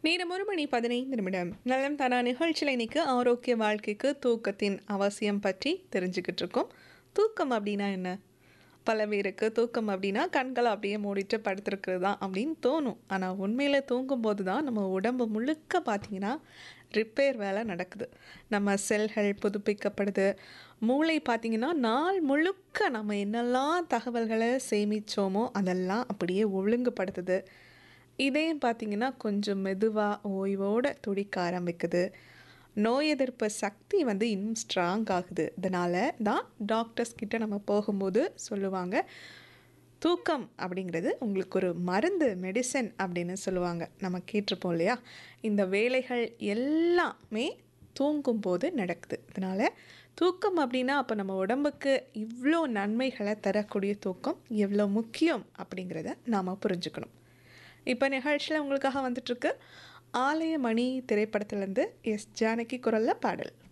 நேரம் ஒரு மணி பதினைந்து நிமிடம் நலம் தானா நிகழ்ச்சியில் இன்னைக்கு ஆரோக்கிய வாழ்க்கைக்கு தூக்கத்தின் அவசியம் பற்றி தெரிஞ்சுக்கிட்டு இருக்கோம் தூக்கம் அப்படின்னா என்ன பல பேருக்கு தூக்கம் அப்படின்னா கண்களை அப்படியே மூடிட்டு படுத்துருக்கிறது தான் அப்படின்னு தோணும் ஆனால் உண்மையில் தூங்கும்போது தான் நம்ம உடம்பு முழுக்க பார்த்தீங்கன்னா ரிப்பேர் வேலை நடக்குது நம்ம செல்கள் புதுப்பிக்கப்படுது மூளை பார்த்திங்கன்னா நாள் முழுக்க நம்ம என்னெல்லாம் தகவல்களை சேமித்தோமோ அதெல்லாம் அப்படியே ஒழுங்குபடுத்துது இதயம் பார்த்திங்கன்னா கொஞ்சம் மெதுவாக ஓய்வோடு துடிக்க ஆரம்பிக்குது நோய் எதிர்ப்பு சக்தி வந்து இன்னும் ஸ்ட்ராங் ஆகுது இதனால் தான் டாக்டர்ஸ் கிட்ட நம்ம போகும்போது சொல்லுவாங்க தூக்கம் அப்படிங்கிறது உங்களுக்கு ஒரு மருந்து மெடிசன் அப்படின்னு சொல்லுவாங்க நம்ம கேட்டிருப்போம் இல்லையா இந்த வேலைகள் எல்லாமே தூங்கும்போது நடக்குது அதனால் தூக்கம் அப்படின்னா அப்போ நம்ம உடம்புக்கு இவ்வளோ நன்மைகளை தரக்கூடிய தூக்கம் எவ்வளோ முக்கியம் அப்படிங்கிறத நாம் புரிஞ்சுக்கணும் இப்போ நிகழ்ச்சியில் உங்களுக்காக வந்துட்டுருக்கு ஆலய மணி திரைப்படத்துலேருந்து எஸ் ஜானகி குரலில் பாடல்